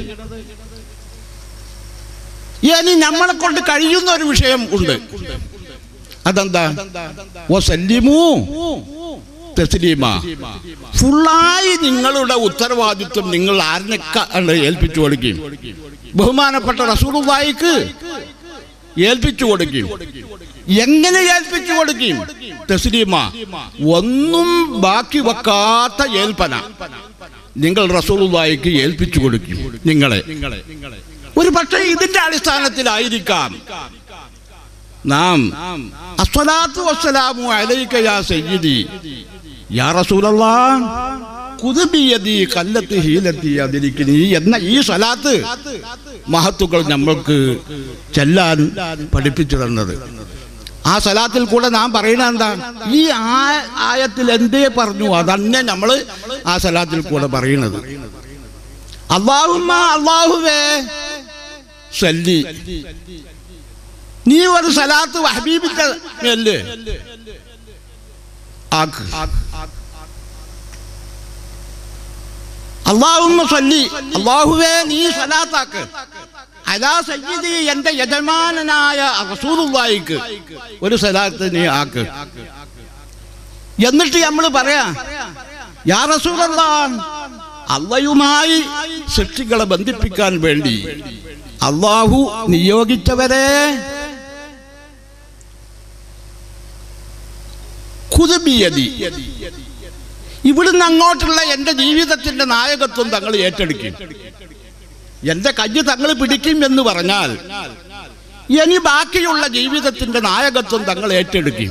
ഇനി നമ്മളെ കൊണ്ട് കഴിയുന്ന ഒരു വിഷയം ഉണ്ട് അതെന്താ ഓ സല്ലിമൂ തസ്ലീമ ഫുള്ളായി നിങ്ങളുടെ ഉത്തരവാദിത്വം നിങ്ങൾ ആരിനൊക്കെ ഏൽപ്പിച്ചു കൊടുക്കും ബഹുമാനപ്പെട്ട റസൂലുള്ളാഹിക്ക് ഏൽപ്പിച്ചു കൊടുക്കും എങ്ങനെ ഏൽപ്പിച്ചു കൊടുക്കും തസ്ലീമ ഒന്നും ബാക്കി വെക്കാത്ത ഏൽപ്പന നിങ്ങൾ റസൂലുള്ളാഹിക്ക് ഏൽപ്പിച്ചു കൊടുക്കും നിങ്ങളെ ഒരു പക്ഷേ ഇതിന്റെ അടിസ്ഥാനത്തിലായിരിക്കാം നാം അസ്വലാത്തു വസ്സലാമു അലൈക യാ സയ്യിദി യാ റസൂലല്ലാ കുതുബിയതി കല്ലത്തി ഹീലത്തി അതിരിക്കുന്നു എന്ന ഈ സ്വലാത്ത് മഹത്തുക്കൾ നമ്മൾക്ക് ചെല്ലാൻ പഠിപ്പിച്ചു തന്നത് ആ സ്വലാത്തിൽ കൂടെ നാം പറയണ എന്താ ഈ ആ- ആയത്തിൽ എന്തേ പറഞ്ഞു അതന്നെ നമ്മൾ ആ സ്വലാത്തിൽ കൂടെ പറയണത് അള്ളാഹുമ്മ അള്ളാഹുവേ സല്ലി നീ ഒരു സലാത്ത് ഹബീബിന്റെ മേല് ആക്ക് അള്ളാഹുമ്മ സല്ലി അള്ളാഹുവേ നീ സലാത്താക്ക് അലാ സയ്യിദി എന്റെ യജമാനനായ റസൂലുള്ളാഹിക്ക് ഒരു സലാത്ത് നീ ആക്ക് എന്നിട്ട് നമ്മൾ പറയാ യാ റസൂലല്ലാ അള്ളയുമായി സൃഷ്ടികളെ ബന്ധിപ്പിക്കാൻ വേണ്ടി അള്ളാഹു നിയോഗിച്ചവരെ കുതുബിയതി ഇവിടുന്ന് അങ്ങോട്ടുള്ള എൻ്റെ ജീവിതത്തിന്റെ നായകത്വം തങ്ങൾ ഏറ്റെടുക്കും എൻ്റെ കയ്യ് തങ്ങൾ പിടിക്കും എന്ന് പറഞ്ഞാൽ ഇനി ബാക്കിയുള്ള ജീവിതത്തിന്റെ നായകത്വം തങ്ങൾ ഏറ്റെടുക്കും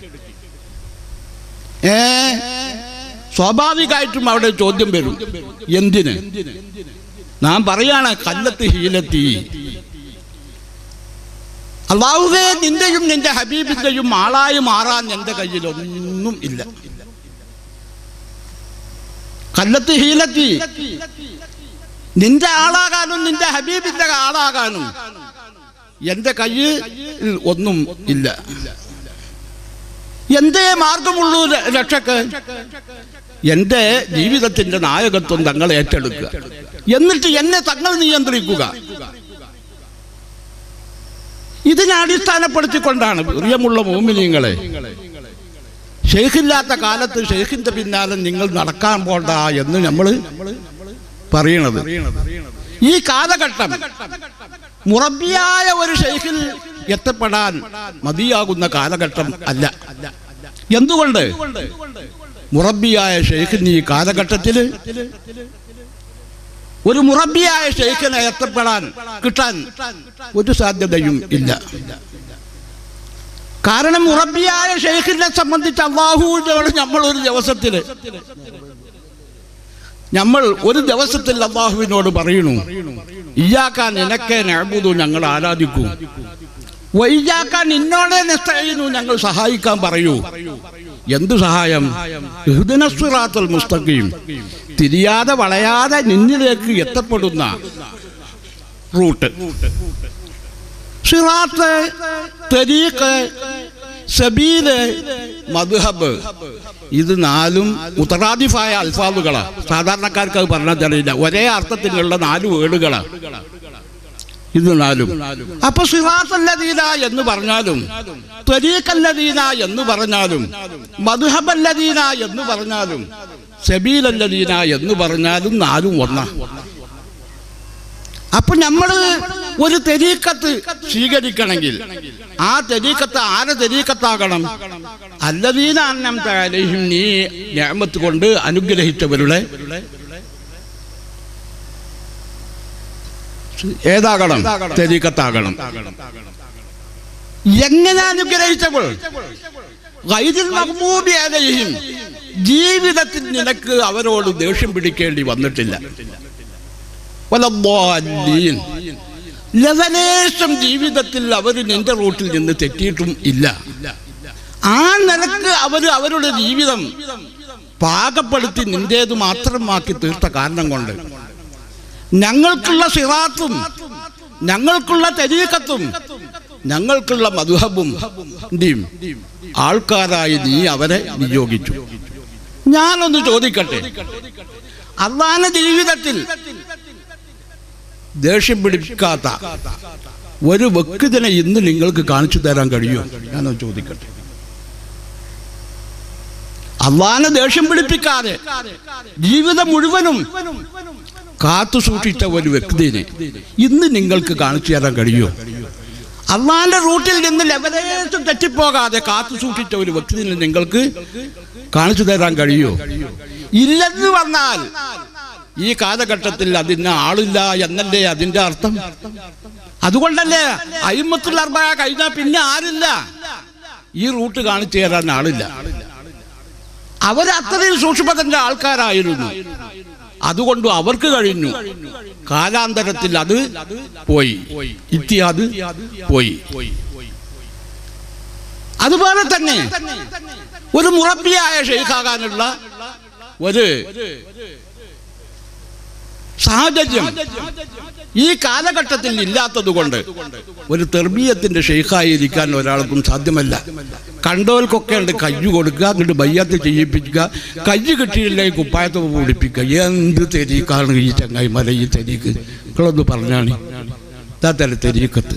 ഏ സ്വാഭാവികമായിട്ടും അവിടെ ചോദ്യം വരും എന്തിന് നാം പറയാണ് കല്ലത്ത് ഹീലത്തി അള്ളാഹുവേ നിന്റെയും നിന്റെ ഹബീബിന്റെയും ആളായി മാറാൻ എന്റെ കയ്യിൽ ഒന്നും ഇല്ല കല്ലത്ത് ഹീലത്തി നിന്റെ ആളാകാനും നിന്റെ ഹബീബിന്റെ ആളാകാനും എന്റെ കയ്യിൽ ഒന്നും ഇല്ല എന്തേ മാർഗമുള്ളൂ ര- രക്ഷക്ക് എന്റെ ജീവിതത്തിന്റെ നായകത്വം തങ്ങൾ ഏറ്റെടുക്കുക എന്നിട്ട് എന്നെ തങ്ങൾ നിയന്ത്രിക്കുക ഇതിനെ അടിസ്ഥാനപ്പെടുത്തിക്കൊണ്ടാണ് പ്രിയമുള്ള മോമിനിയങ്ങളെ ഷെയ്ഖില്ലാത്ത കാലത്ത് ഷെയ്ഖിന്റെ പിന്നാലെ നിങ്ങൾ നടക്കാൻ പോണ്ട എന്ന് നമ്മൾ പറയണത് ഈ കാലഘട്ടം മുറബിയായ ഒരു ഷെയ്ഖിൽ എത്തപ്പെടാൻ മതിയാകുന്ന കാലഘട്ടം അല്ല എന്തുകൊണ്ട് മുറബിയായ ഷെയ്ഖിന് ഈ കാലഘട്ടത്തിൽ ഒരു മുറബിയായ ഷെയ്ഖിനെ എത്തപ്പെടാൻ കിട്ടാൻ ഒരു സാധ്യതയും ഇല്ല കാരണം മുറബിയായ ഷെയ്ഖിനെ സംബന്ധിച്ച് അള്ളാഹുവിനോട് നമ്മൾ ഒരു ദിവസത്തിൽ നമ്മൾ ഒരു ദിവസത്തിൽ അള്ളാഹുവിനോട് പറയണു ഇയാക്കാൻ നിനക്കെ നഅബുദു ഞങ്ങൾ ആരാധിക്കൂ വൈജാക്കാൻ നിന്നോടെ നിസ്തയുന്നു ഞങ്ങൾ സഹായിക്കാൻ പറയൂ എന്തു സഹായം ഇഹ്ദിനസ്വിറാത്തുൽ മുസ്തഖീം തിരിയാതെ വളയാതെ നിന്നിലേക്ക് എത്തപ്പെടുന്ന റൂട്ട് സിറാത്ത് തരീഖ് സബീല് മദ്ഹബ് ഇത് നാലും ഉത്തറാദിഫായ അൽഫാദുകളാണ് സാധാരണക്കാർക്ക് അത് പറഞ്ഞാൽ അറിയില്ല ഒരേ അർത്ഥത്തിലുള്ള നാല് വേടുകളാണ് ഇത് നാലും അപ്പൊ സിറാത്തല്ലദീന എന്ന് പറഞ്ഞാലും ത്വരീഖല്ലദീന എന്ന് പറഞ്ഞാലും മധുഹബല്ലദീന എന്ന് പറഞ്ഞാലും സബീലല്ലദീന എന്ന് പറഞ്ഞാലും നാലും ഒന്നാ അപ്പൊ നമ്മൾ ഒരു തെരീക്കത്ത് സ്വീകരിക്കണമെങ്കിൽ ആ തെരീക്കത്ത് ആരെ തെരീക്കത്താകണം അല്ലദീന അന്നം താലേഹിം നീ ഞാമത്ത് കൊണ്ട് അനുഗ്രഹിച്ചവരുടെ ഏതാകണം തെരീക്കത്താകണം എങ്ങനെ അനുഗ്രഹിച്ചപ്പോൾ ഗൈരിൽ മഹ്മൂബി അലൈഹിം ജീവിതത്തിൽ നിനക്ക് അവരോട് ദേഷ്യം പിടിക്കേണ്ടി വന്നിട്ടില്ല വലദ്ദാലീൻ. ലവലേശം ജീവിതത്തിൽ അവർ നിന്റെ റൂട്ടിൽ നിന്ന് തെറ്റിയിട്ടും ഇല്ല ആ നിലക്ക് അവർ അവരുടെ ജീവിതം പാകപ്പെടുത്തി നിന്റേത് മാത്രമാക്കി തീർത്ത കാരണം കൊണ്ട് ഞങ്ങൾക്കുള്ള സിറാത്തും ഞങ്ങൾക്കുള്ള തെരീക്കത്തും ഞങ്ങൾക്കുള്ള മധുഹബും ന്റെയും ആൾക്കാരായി നീ അവരെ നിയോഗിച്ചു ഞാനൊന്ന് ചോദിക്കട്ടെ അള്ളാന ജീവിതത്തിൽ ദേഷ്യം പിടിക്കാത്ത ഒരു വ്യക്തിനെ ഇന്ന് നിങ്ങൾക്ക് കാണിച്ചു തരാൻ കഴിയുമോ ഞാനൊന്ന് ചോദിക്കട്ടെ അള്ളാനെ ദേഷ്യം പിടിപ്പിക്കാതെ ജീവിതം മുഴുവനും കാത്തു സൂക്ഷിച്ച ഒരു വ്യക്തിനെ ഇന്ന് നിങ്ങൾക്ക് കാണിച്ചു തരാൻ കഴിയുമോ അള്ളാന്റെ റൂട്ടിൽ നിന്ന് ലെവലേശം തെറ്റിപ്പോകാതെ കാത്തു സൂക്ഷിച്ച ഒരു വ്യക്തിനെ നിങ്ങൾക്ക് കാണിച്ചു തരാൻ കഴിയുമോ ഇല്ലെന്ന് പറഞ്ഞാൽ ഈ കാലഘട്ടത്തിൽ അതിന് ആളില്ല എന്നല്ലേ അതിന്റെ അർത്ഥം അതുകൊണ്ടല്ലേ അയിമത്തുൽ അർബ കഴിഞ്ഞാൽ പിന്നെ ആരില്ല ഈ റൂട്ട് കാണിച്ചു തരാൻ ആളില്ല അവർ അത്രയും സൂക്ഷ്മതന്റെ ആൾക്കാരായിരുന്നു അതുകൊണ്ട് അവർക്ക് കഴിഞ്ഞു കാലാന്തരത്തിൽ അത് പോയി ഇത്തിയാത് പോയി അതുപോലെ തന്നെ ഒരു മുറബിയായ ഷെയ്ഖാകാനുള്ള ഒരു സാഹചര്യം ഈ കാലഘട്ടത്തിൽ ഇല്ലാത്തത് കൊണ്ട് ഒരു തെർബീയത്തിന്റെ ഷെയ്ഖായിരിക്കാൻ ഒരാൾക്കും സാധ്യമല്ല കണ്ടോൽക്കൊക്കെ ഉണ്ട് കയ്യ് കൊടുക്കുക എന്നിട്ട് ബയ്യത്ത് ചെയ്യിപ്പിക്കുക കയ്യ് കിട്ടിയില്ലെങ്കിൽ കുപ്പായത്ത് പിടിപ്പിക്കുക എന്ത് തെരീക്കാണ് ഈ ചങ്ങായിമല ഈ തെരീക്ക് നിങ്ങളൊന്ന് പറഞ്ഞാണ് തല തെരീക്കത്ത്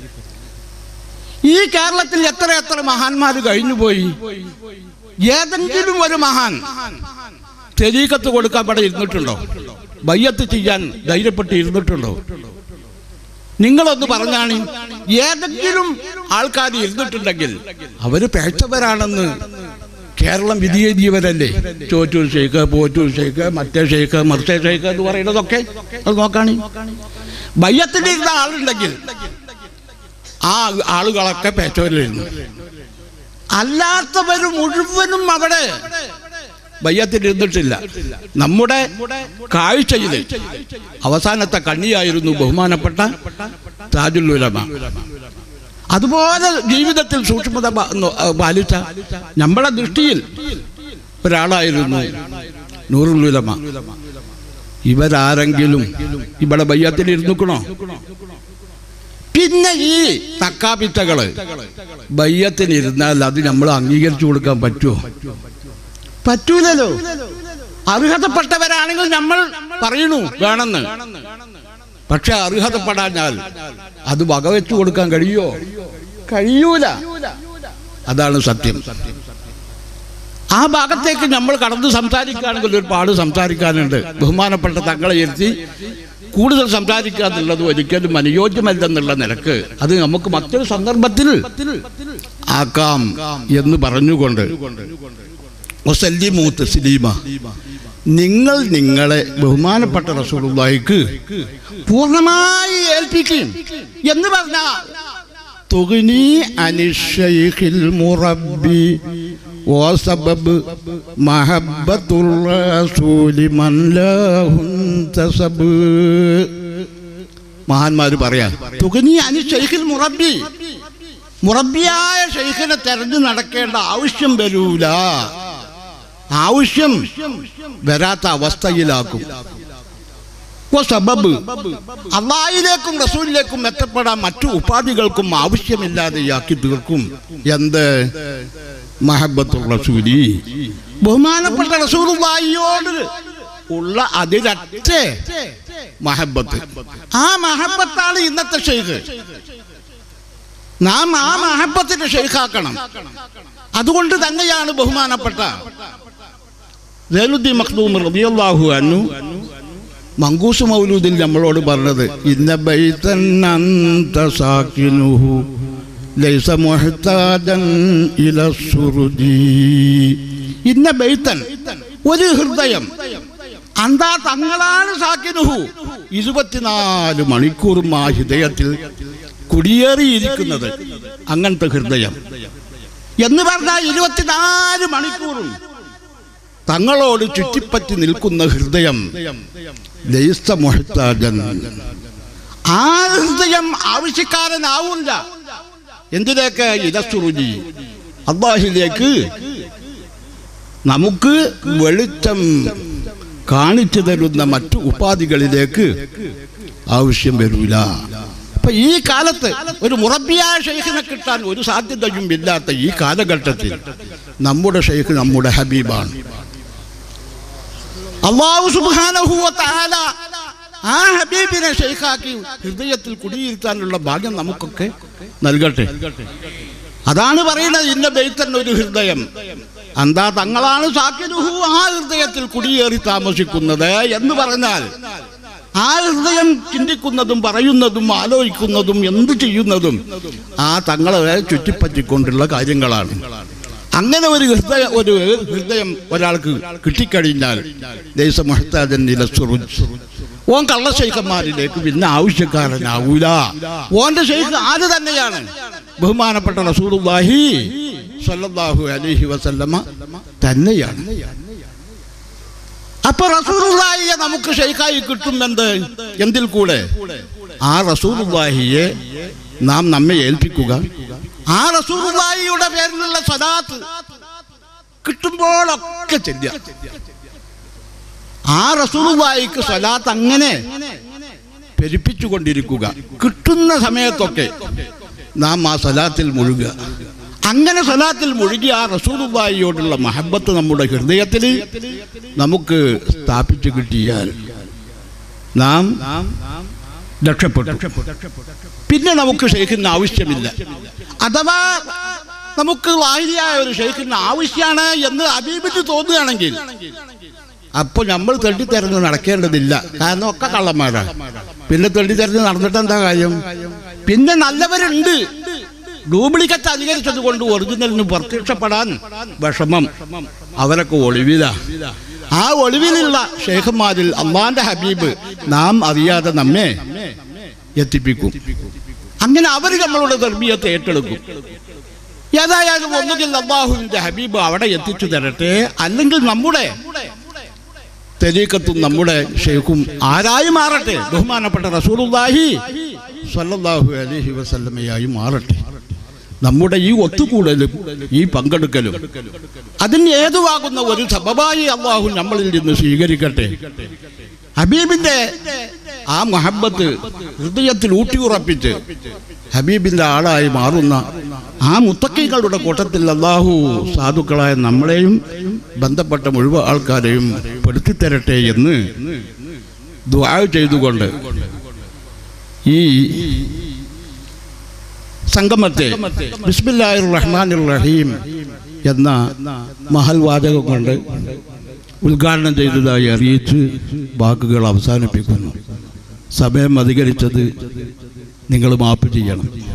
ഈ കേരളത്തിൽ എത്ര എത്ര മഹാന്മാർ കഴിഞ്ഞുപോയി ഏതെങ്കിലും ഒരു മഹാൻ തെരീക്കത്ത് കൊടുക്കാൻ ഇവിടെ ഇരുന്നിട്ടുണ്ടോ ബയ്യത്ത് ചെയ്യാൻ ധൈര്യപ്പെട്ട് ഇരുന്നിട്ടുണ്ടോ നിങ്ങളൊന്ന് പറഞ്ഞാണ് ഏതെങ്കിലും ആൾക്കാർ ഇരുന്നിട്ടുണ്ടെങ്കിൽ അവര് പേച്ചവരാണെന്ന് കേരളം വിധിയെഴുതിയവരല്ലേ ചോറ്റൂർ ഷെയ്ഖ് പോറ്റൂർ ഷെയ്ഖ് മറ്റേ ഷെയ്ഖ് മറിച്ചേ ഷെയ്ഖ് എന്ന് പറയുന്നതൊക്കെ അത് നോക്കാണ് ബയ്യത്തിലിരുന്ന ആളുണ്ടെങ്കിൽ ആ ആളുകളൊക്കെ പേച്ചവരിലിരുന്നു അല്ലാത്തവർ മുഴുവനും അവിടെ ബയ്യത്തിൽ ഇരുന്നിട്ടില്ല നമ്മുടെ കാഴ്ചയിൽ അവസാനത്തെ കണ്ണിയായിരുന്നു ബഹുമാനപ്പെട്ട താജുൽ ഉലമ അതുപോലെ ജീവിതത്തിൽ സൂക്ഷ്മത പ- നോ- ആ, പാലിച്ച നമ്മുടെ ദൃഷ്ടിയിൽ ഒരാളായിരുന്നു നൂറുൽ ഉലമ ഇവരാരെങ്കിലും ഇവിടെ ബയ്യത്തിൽ ഇരുന്നിക്കണോ പിന്നെ ഈ തക്കാപ്പിത്തകള് ബയ്യത്തിന് ഇരുന്നാൽ അത് നമ്മൾ അംഗീകരിച്ചു കൊടുക്കാൻ പറ്റുമോ പറ്റൂലല്ലോ അർഹതപ്പെട്ടവരാണെങ്കിൽ നമ്മൾ പറയണു വേണമെന്ന് പക്ഷെ അർഹതപ്പെടാഞ്ഞാൽ അത് വകവെച്ചു കൊടുക്കാൻ കഴിയോ കഴിയൂല അതാണ് സത്യം ആ ഭാഗത്തേക്ക് നമ്മൾ കടന്ന് സംസാരിക്കുകയാണെങ്കിൽ ഒരുപാട് സംസാരിക്കാനുണ്ട് ബഹുമാനപ്പെട്ട തങ്ങളെ ഇരുത്തി കൂടുതൽ സംസാരിക്കുക എന്നുള്ളത് ഒരിക്കലും അനുയോജ്യമല്ലെന്നുള്ള നിലക്ക് അത് നമുക്ക് മറ്റൊരു സന്ദർഭത്തിൽ ആക്കാം എന്ന് പറഞ്ഞുകൊണ്ട് വസല്ലിമു തസ്ലീമ നിങ്ങൾ നിങ്ങളെ ബഹുമാനപ്പെട്ട റസൂലുള്ളാഹിക്ക് പൂർണ്ണമായി ഏൽപ്പിക്കും എന്ന് പറഞ്ഞ തുഗ്നി അനിഷൈഖിൽ മുറബ്ബി വസബബ് മഹബ്ബത്തുർ റസൂലി മൻ ലഹുൻ തസബ് മഹാന്മാര് പറയാ തുഗ്നി അനിഷൈഖിൽ മുറബ്ബി മുറബിയായ ഷെയ്ഖിനെ തെരഞ്ഞു നടക്കേണ്ട ആവശ്യം വരൂല ആവശ്യം വരാത്ത അവസ്ഥയിലാക്കും സബബ് അള്ളാഹിലേക്കും റസൂലിലേക്കും എത്തപ്പെടാൻ മറ്റു ഉപാധികൾക്കും ആവശ്യമില്ലാതെയാക്കി തീർക്കും എന്ത് മഹബത്തുൽ റസൂലി ബഹുമാനപ്പെട്ട റസൂലുള്ളാഹിയോട് ഉള്ള അതിരറ്റ മഹബത്ത് ആ മഹബത്താണ് ഇന്നത്തെ ഷെയ്ഖ് നാം ആ മഹബത്തിന്റെ ഷെയ്ഖാക്കണം അതുകൊണ്ട് തന്നെയാണ് ബഹുമാനപ്പെട്ട സൈനുദ്ദീൻ മഖ്ദൂം റളിയല്ലാഹു അൻഹു മങ്കൂസ് മൗലൂദിൽ നമ്മളോട് പറഞ്ഞത് ഇന്ന ബൈതൻ അന്ത സാക്കിനുഹു ലൈസ മുഹ്താജൻ ഇല സുറുദി ഇന്ന ബൈതൻ ഒരു ഹൃദയം അന്താ തങ്ങളാണ് സാക്കിനുഹു ഇരുപത്തിനാല് മണിക്കൂറും ആ ഹൃദയത്തിൽ കുടിയേറിയിരിക്കുന്നത് അങ്ങനത്തെ ഹൃദയം എന്ന് പറഞ്ഞാൽ ഇരുപത്തിനാല് മണിക്കൂറും തങ്ങളോട് ചുറ്റിപ്പറ്റി നിൽക്കുന്ന ഹൃദയം ലൈസ മുഹ്താജൻ ആ ഹൃദയം ആവശ്യക്കാരനാവില്ല എന്തിലേക്ക് ഇലസുറുചി അള്ളാഹിലേക്ക് നമുക്ക് വെളിച്ചം കാണിച്ചു തരുന്ന മറ്റു ഉപാധികളിലേക്ക് ആവശ്യം വരൂല അപ്പൊ ഈ കാലത്ത് ഒരു മുറബിയായ ഷെയ്ഖിനെ കിട്ടാൻ ഒരു സാധ്യതയും ഇല്ലാത്ത ഈ കാലഘട്ടത്തിൽ നമ്മുടെ ഷെയ്ഖ് നമ്മുടെ ഹബീബാണ് അള്ളാഹു സുബ്ഹാനഹു വ തആല ആ ഹബീബിനെ ഷെയ്ഖാക്കി ഹൃദയത്തിൽ കുടിയിരുത്താനുള്ള ഭാഗ്യം നമുക്കൊക്കെ നൽകട്ടെ അതാണ് പറയുന്നത് ഇന്ന ബെയ്ത്തൻ ഒരു ഹൃദയം എന്താ തങ്ങളാണ് സാക്കിനുഹു ആ ഹൃദയത്തിൽ കുടിയേറി താമസിക്കുന്നത് എന്ന് പറഞ്ഞാൽ ആ ഹൃദയം ചിന്തിക്കുന്നതും പറയുന്നതും ആലോചിക്കുന്നതും എന്ത് ചെയ്യുന്നതും ആ തങ്ങളെ ചുറ്റിപ്പറ്റിക്കൊണ്ടുള്ള കാര്യങ്ങളാണ് അങ്ങനെ ഒരു ഹൃദയ ഒരു ഹൃദയം ഒരാൾക്ക് കിട്ടിക്കഴിഞ്ഞാൽ ദേശമഹത്താജൻ ഓൻ കള്ളശൈഖന്മാരിലേക്ക് പിന്നെ ആവശ്യക്കാരനാവൂല ഓന്റെ ശൈഖ് ആര് തന്നെയാണ് ബഹുമാനപ്പെട്ട റസൂലുള്ളാഹി സ്വല്ലല്ലാഹു അലൈഹി വസല്ലമ തന്നെയാണ് അപ്പൊ റസൂലുള്ളാഹിയെ നമുക്ക് ഷെയ്ഖായി കിട്ടും എന്ത് എന്തിൽ കൂടെ ആ റസൂലുള്ളാഹിയെ നാം നമ്മെ ഏൽപ്പിക്കുക ആ റസൂലുള്ളാഹിയുടെ പേരിലുള്ള സദാത്ത് കിട്ടുമ്പോഴൊക്കെ ചെല്ലുക ആ റസൂലുള്ളാഹിക്ക് സ്വലാത്ത് അങ്ങനെ പെരുപ്പിച്ചുകൊണ്ടിരിക്കുക കിട്ടുന്ന സമയത്തൊക്കെ നാം ആ സലാത്തിൽ മുഴുകുക അങ്ങനെ സലാത്തിൽ മുഴുകി ആ റസൂലുള്ളാഹിയോടുള്ള മഹബത്ത് നമ്മുടെ ഹൃദയത്തിൽ നമുക്ക് സ്ഥാപിച്ചു കിട്ടിയാൽ നാം രക്ഷപ്പെട്ടു പിന്നെ നമുക്ക് ഷെയ്ഖിന് ആവശ്യമില്ല അഥവാ നമുക്ക് വാഹിരിയായ ഒരു ഷെയ്ഖിന് ആവശ്യമാണ് എന്ന് അബീബിന് തോന്നുകയാണെങ്കിൽ അപ്പോൾ നമ്മൾ തെണ്ടി തെരഞ്ഞ് നടക്കേണ്ടതില്ല കാരണം ഒക്കെ കള്ളന്മാരാണ് പിന്നെ തെണ്ടി തെരഞ്ഞ് നടന്നിട്ട് എന്താ കാര്യം പിന്നെ നല്ലവരുണ്ട് ഡ്യൂപ്ലിക്കറ്റ് അധികരിച്ചത് കൊണ്ട് ഒറിജിനലിന് പ്രത്യക്ഷപ്പെടാൻ വിഷമം അവരൊക്കെ ഒളിവില ആ ഒളിവിലുള്ള ഷേഖന്മാരിൽ അള്ളാന്റെ ഹബീബ് നാം അറിയാതെ നമ്മെ എത്തിപ്പിക്കും അങ്ങനെ അവർ നമ്മളുടെ ധർമ്മീയത്തെ ഏറ്റെടുക്കും ഏതായാലും ഒന്നുകിൽ അള്ളാഹുവിന്റെ ഹബീബ് അവിടെ എത്തിച്ചു തരട്ടെ അല്ലെങ്കിൽ നമ്മുടെ തെരീക്കത്തും നമ്മുടെ ഷെയ്ഖും ആരായി മാറട്ടെ ബഹുമാനപ്പെട്ട റസൂലുള്ളാഹി സ്വല്ലല്ലാഹു അലൈഹി വസല്ലമയായി മാറട്ടെ നമ്മുടെ ഈ ഒത്തുകൂടലും ഈ പങ്കെടുക്കലും അതിന് ഏതുവാകുന്ന ഒരു സബബായി അള്ളാഹു നമ്മളിൽ നിന്ന് സ്വീകരിക്കട്ടെ ഹബീബിന്റെ ആ മഹബത്ത് ഹൃദയത്തിൽ ഊട്ടിയുറപ്പിച്ച് ഹബീബിന്റെ ആളായി മാറുന്ന ആ മുത്തക്കികളുടെ കൂട്ടത്തിൽ അള്ളാഹു സാധുക്കളായ നമ്മളെയും ബന്ധപ്പെട്ട മുഴുവൻ ആൾക്കാരെയും പെടുത്തിത്തരട്ടെ എന്ന് ദുആ ചെയ്തുകൊണ്ട് ഈ സംഗമത്തെ ബിസ്മില്ലാഹിർ റഹ്മാനിർ റഹീം എന്ന മഹൽ വാചകം കൊണ്ട് ഉദ്ഘാടനം ചെയ്തതായി അറിയിച്ച് വാക്കുകൾ അവസാനിപ്പിക്കുന്നു സമയം അധികരിച്ചത് നിങ്ങൾ മാപ്പ് ചെയ്യണം